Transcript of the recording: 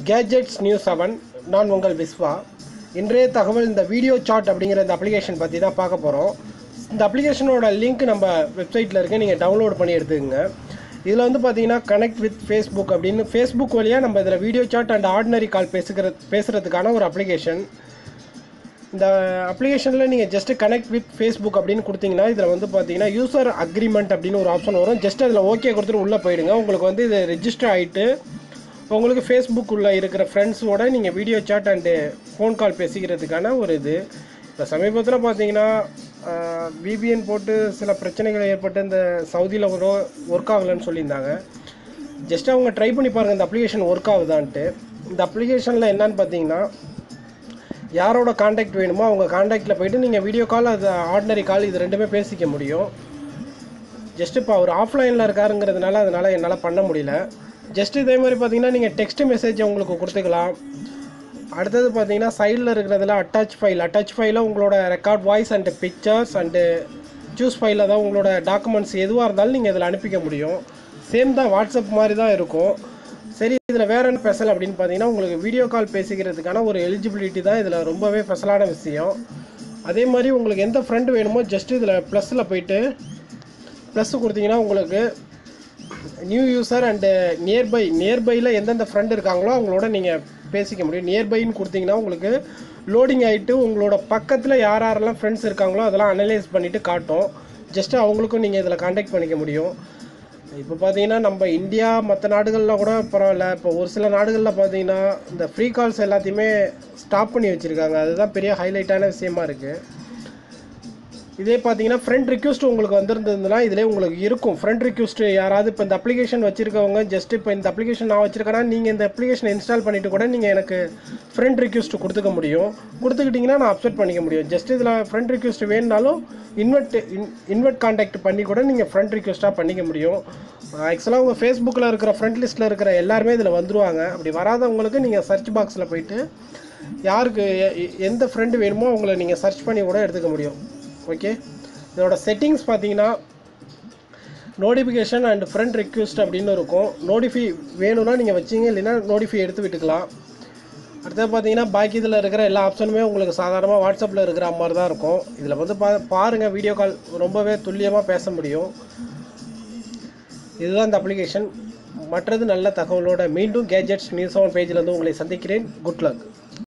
gadgets news seven நான் உங்கள் விஸ்வா இன்றைய தகவல் இந்த வீடியோ சாட் அப்படிங்கிற இந்த அப்ளிகேஷன் பற்றி தான் பார்க்க போகிறோம் இந்த அப்ளிகேஷனோட லிங்க் நம்ம வெப்சைட்டில் இருக்கு நீங்கள் டவுன்லோட் பண்ணி எடுத்துக்கங்க இதில் வந்து பார்த்தீங்கன்னா கனெக்ட் வித் ஃபேஸ்புக் அப்படின்னு ஃபேஸ்புக் வழியாக நம்ம இதில் video chat and ordinary call பேசுகிற பேசுகிறதுக்கான ஒரு அப்ளிகேஷன் இந்த அப்ளிகேஷனில் நீங்கள் ஜஸ்ட் கனெக்ட் வித் ஃபேஸ்புக் அப்படின்னு கொடுத்தீங்கன்னா இதில் வந்து பார்த்தீங்கன்னா யூசர் அக்ரிமெண்ட் அப்படின்னு ஒரு ஆப்ஷன் வரும் ஜஸ்ட் அதில் ஓகே கொடுத்துட்டு உள்ளே போயிடுங்க உங்களுக்கு வந்து இது ரெஜிஸ்டர் ஆகிட்டு உங்களுக்கு ஃபேஸ்புக் உள்ள இருக்கிற ஃப்ரெண்ட்ஸோட நீங்கள் video chat and phone call பேசிக்கிறதுக்கான ஒரு இது இப்போ சமீபத்தில் பார்த்தீங்கன்னா விபிஎன் போட்டு சில பிரச்சனைகள் ஏற்பட்டு இந்த சவுதியில் ஒரு ஒர்க் ஆகலைன்னு சொல்லியிருந்தாங்க ஜஸ்ட் அவங்க ட்ரை பண்ணி பாருங்கள் இந்த அப்ளிகேஷன் ஒர்க் ஆகுதான்ட்டு இந்த அப்ளிகேஷனில் என்னன்னு பார்த்தீங்கன்னா யாரோட காண்டாக்ட் வேணுமோ அவங்க காண்டாக்டில் போயிட்டு நீங்கள் வீடியோ கால் அது ஆர்டினரி கால் இது ரெண்டுமே பேசிக்க முடியும் ஜஸ்ட் இப்போ அவர் ஆஃப்லைனில் இருக்காருங்கிறதுனால அதனால் என்னால் பண்ண முடியல ஜஸ்ட் இதே மாதிரி பார்த்தீங்கன்னா நீங்கள் டெக்ஸ்ட் மெசேஜ் உங்களுக்கு கொடுத்துக்கலாம் அடுத்தது பார்த்தீங்கன்னா சைடில் இருக்கிறதுல அட்டாச் ஃபைல் அட்டாச் ஃபைலில் உங்களோட record voice and pictures and choose ஃபைலில் தான் உங்களோட டாக்குமெண்ட்ஸ் எதுவாக இருந்தாலும் நீங்கள் இதில் அனுப்பிக்க முடியும் சேம் தான் வாட்ஸ்அப் மாதிரி தான் இருக்கும் சரி இதில் வேற என்ன ஸ்பெஷல் அப்படின்னு பார்த்தீங்கன்னா உங்களுக்கு வீடியோ கால் பேசிக்கிறதுக்கான ஒரு எலிஜிபிலிட்டி தான் இதில் ரொம்பவே ஸ்பெஷலான விஷயம் அதே மாதிரி உங்களுக்கு எந்த ஃப்ரெண்டு வேணுமோ ஜஸ்ட் இதில் ப்ளஸில் போயிட்டு ப்ளஸ் கொடுத்தீங்கன்னா உங்களுக்கு நியூ யூசர் அண்டு நியர்பை நியர்பையில் எந்தெந்த ஃப்ரெண்ட் இருக்காங்களோ அவங்களோட நீங்கள் பேசிக்க முடியும் நியர்பைன்னு கொடுத்தீங்கன்னா உங்களுக்கு லோடிங் ஆகிட்டு உங்களோட பக்கத்தில் யார் யாரெல்லாம் ஃப்ரெண்ட்ஸ் இருக்காங்களோ அதெல்லாம் அனலைஸ் பண்ணிவிட்டு காட்டும் ஜஸ்ட்டு அவங்களுக்கும் நீங்கள் இதில் காண்டாக்ட் பண்ணிக்க முடியும் இப்போ பார்த்தீங்கன்னா நம்ம இந்தியா மற்ற நாடுகளில் கூட பரவாயில்ல இப்போ ஒரு சில நாடுகளில் பார்த்தீங்கன்னா இந்த ஃப்ரீ கால்ஸ் எல்லாத்தையுமே ஸ்டாப் பண்ணி வச்சுருக்காங்க அதுதான் பெரிய ஹைலைட்டான விஷயமா இருக்குது இதே பார்த்தீங்கன்னா ஃப்ரெண்ட் ரிக்வஸ்ட் உங்களுக்கு வந்திருந்ததுன்னா இதிலே உங்களுக்கு இருக்கும் ஃப்ரெண்ட் ரிக்வஸ்ட் யாராவது இப்போ இந்த அப்ளிகேஷன் வச்சிருக்கவங்க ஜஸ்ட் இப்போ இந்த அப்ளிகேஷன் நான் வச்சிருக்கேன்னா நீங்கள் இந்த அப்ளிகேஷன் இன்ஸ்டால் பண்ணிட்டு கூட நீங்கள் எனக்கு ஃப்ரெண்ட் ரிக்வஸ்ட் கொடுத்துக்க முடியும் கொடுத்துக்கிட்டிங்கன்னா நான் அப்செட் பண்ணிக்க முடியும் ஜஸ்ட் இதில் ஃப்ரெண்ட் ரிக்வஸ்ட் வேணுனாலும் இன்வெர்ட் இன்வெர்ட் காண்டாக்ட் பண்ணி கூட நீங்கள் ஃப்ரெண்ட் ரிக்வஸ்ட்டாக பண்ணிக்க முடியும் ஆக்சுவலாக உங்கள் ஃபேஸ்புக்கில் இருக்கிற ஃப்ரெண்ட் லிஸ்ட்டில் இருக்கிற எல்லாருமே இதில் வந்துருவாங்க அப்படி வராதவங்களுக்கு நீங்கள் சர்ச் பாக்ஸில் போயிட்டு யாருக்கு எ- எ- எந்த ஃப்ரெண்டு வேணுமோ அவங்கள நீங்கள் சர்ச் பண்ணி கூட எடுத்துக்க முடியும் ஓகே இதோட செட்டிங்ஸ் பார்த்தீங்கன்னா நோட்டிஃபிகேஷன் அண்ட் ஃப்ரெண்ட் ரெக்வெஸ்ட் அப்படின்னு இருக்கும் நோட்டிஃபை வேணும்னா நீங்கள் வச்சிங்க இல்லைன்னா நோட்டிஃபை எடுத்து விட்டுக்கலாம் அடுத்தது பார்த்தீங்கன்னா பாக்கி இதில் இருக்கிற எல்லா ஆப்ஷனுமே உங்களுக்கு சாதாரணமாக வாட்ஸ்அப்பில் இருக்கிற மாதிரி தான் இருக்கும் இதில் வந்து பா பாருங்கள் வீடியோ கால் ரொம்பவே துல்லியமாக பேச முடியும் இதுதான் இந்த அப்ளிகேஷன் மற்றது நல்ல தகவலோட மீண்டும் கேஜெட்ஸ் நியூஸ் செவன் பேஜில் வந்து உங்களை சந்திக்கிறேன் குட் லக்